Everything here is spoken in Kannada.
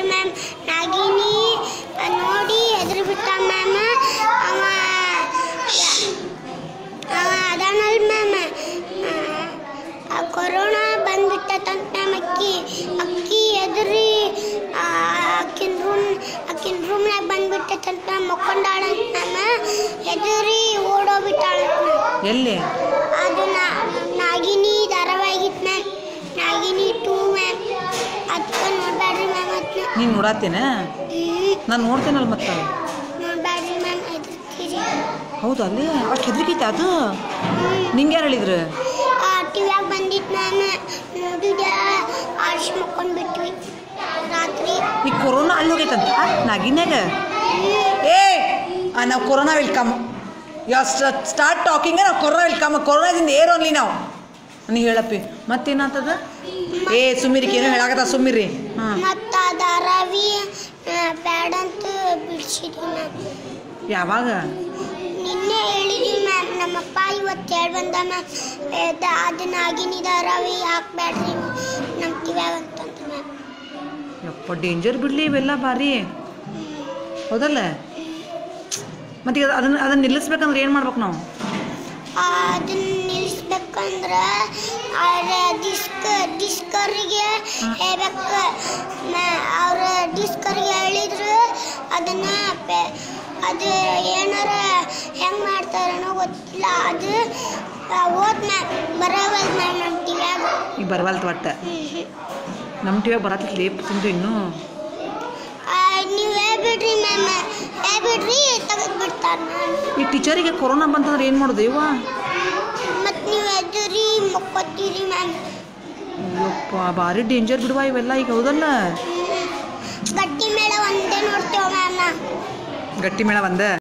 ಮ್ಯಾಮ್ ನಾಗಿನಿ ಆ, ನೋಡಿ ಎದುರು ಬಿಟ್ಟ ಮ್ಯಾಮ್ ಅವ ಅವ ಅದಾನಲ್ ಮ್ಯಾಮ್ ಆ ಕೊರೋನಾ ಬಂದ್ಬಿಟ್ಟತಂತ ಮ್ಯಾಮ್ ಅಕ್ಕಿ ಅಕ್ಕಿ ಎದುರಿ ಅಕ್ಕಿನ ರೂಮ್ ಅಕ್ಕಿನ ರೂಮ್ನಾಗ ಬಂದ್ಬಿಟ್ಟತಂತ ಮಕ್ಕೊಂಡಾಳಂತ ಮ್ಯಾಮ್ ಎದುರಿ ಓಡೋಗ್ಬಿಟ್ಟಾಳಂತ ಮ್ಯಾಮ್ ಎಲ್ಲಿ ಅದು ನಾ- ನಾಗಿನಿ ಧಾರಾವಾಹಿಗಿತ್ತು ಮ್ಯಾಮ್ ನಾಗಿನಿ ಟೂ ಮ್ಯಾಮ್ ಅದಕ್ಕೆ ನೋಡ್ಬೇಡ್ರಿ ಮ್ಯಾಮ್ ಅದನ್ನ ನೀನು ನೋಡತ್ತೇನ ನಾನು ನೋಡ್ತೇನಲ್ಲ ಮತ್ತೆ ನೋಡ್ಬೇಡ್ರಿ ಮ್ಯಾಮ್ ಹೆದರ್ತೀರಿ ಹೌದಾ ಅಲ್ಲಿ ಅಷ್ಟು ಹೆದರಿಕೈತೆ ಅದು ನಿಂಗೆ ಯಾರು ಹೇಳಿದ್ರು ಟಿವಿಯಾಗ ಬಂದಿತ್ತು ಮ್ಯಾಮ್ ನೋಡಿದ ಆರ್ಶ್ ಮಕ್ಕೊಂಡು ಬಿಟ್ವಿ ರಾತ್ರಿ ಈ ಕೊರೋನಾ ಅಲ್ಲಿ ಹೋಗೈತಂತ ನಾಗಿನ್ಯಾಗ ಏ ನಾವು ಕೊರೋನಾ ವೆಲ್ಕಮ್ ಯಾ ಸ್ಟಾರ್ಟ್ ಟಾಕಿಂಗ್ ನಾವು ಕೊರೋನಾ ವೆಲ್ಕಮ್ ಕೊರೋನಾದಿಂದ ಏರ್ ಓನ್ಲಿ ನಾವು ನೀ ಹೇಳಪ್ಪಿ ಮತ್ತೇನಾಗ್ತದ ಏ ಸುಮ್ಮಿರಿಕೆ ಏನೋ ಹೇಳಾಕತ್ತ ಸುಮ್ಮಿರಿ ಹಾಂ ಮತ್ತು ಆ ಧಾರಾವಿ ಬ್ಯಾಡ ಅಂತ ಬಿಡಿಸಿದ್ವಿ ಮ್ಯಾಮ್ ಯಾವಾಗ ನಿನ್ನೆ ಹೇಳಿದ್ವಿ ಮ್ಯಾಮ್ ನಮ್ಮಪ್ಪ ಇವತ್ತು ಹೇಳಿ ಬಂದ ಮ್ಯಾಮ್ ಅದನ್ನ ಆಗಿನಿ ಧಾರಾವಿ ಹಾಕ್ಬೇಡ್ರಿ ನಮ್ಮ ಟಿವ್ಯಾಗ ಅಂತಂದ್ರು ಮ್ಯಾಮ್ ಯಪ್ಪ ಡೇಂಜರ್ ಬಿಡ್ಲಿ ಇವೆಲ್ಲ ಭಾರಿ ಹೌದಲ್ಲ ಮತ್ತೆ ಈಗ ಅದನ್ನ ಅದನ್ನ ನಿಲ್ಲಿಸ್ಬೇಕಂದ್ರೆ ಏನು ಮಾಡ್ಬೇಕು ನಾವು ಅದನ್ನ ನಿಲ್ಲಿಸ್ಬೇಕಂದ್ರೆ ಡಿಸ್ಕ್ ಡಿಸ್ಕರಿಗೆ ಹೇಳ್ಬೇಕು ಅವ್ರ ಡಿಸ್ಕರಿಗೆ ಹೇಳಿದ್ರು ಅದನ್ನ ಪೆ- ಅದು ಏನಾರ ಹೆಂಗೆ ಮಾಡ್ತಾರೇನೋ ಗೊತ್ತಿಲ್ಲ ಅದು ಓದ್ ಮ್ಯಾಮ್ ಬರವಲ್ ಮ್ಯಾಮ್ ನಮ್ಮ ಟಿವ್ಯಾಗ ಈಗ ಬರವಲ್ತು ಒಟ್ಟ ನಮ್ಮ ಟಿವಿಯಾಗ ಬರತ್ತಿತ್ತು ಲೇಪ್ ತಿಂದು ಇನ್ನೂ ನೀವು ಹೇಳ್ಬಿಡ್ರಿ ಮ್ಯಾಮ್ ಹೇಳ್ಬಿಡ್ರಿ ತೆಗೆದು ಬಿಡ್ತಾರೆ ಮ್ಯಾಮ್ ಈ ಟೀಚರಿಗೆ ಕೊರೋನಾ ಬಂತಂದ್ರೆ ಏನು ಮಾಡೋದು ಇವ ಮತ್ತು ನೀವು ಎದುರಿ ಮಕ್ಕೋತೀರಿ ಮ್ಯಾಮ್ ಅಯ್ಯಪ್ಪ ಭಾರಿ ಡೇಂಜರ್ ಬಿಡುವ ಇವೆಲ್ಲ ಈಗ ಹೌದಲ್ಲ ಗಟ್ಟಿ ಮೇಳ ಒಂದೇ ನೋಡ್ತೇವೆ ಮ್ಯಾಮ್ ನಾ ಗಟ್ಟಿ ಮೇಳ ಒಂದ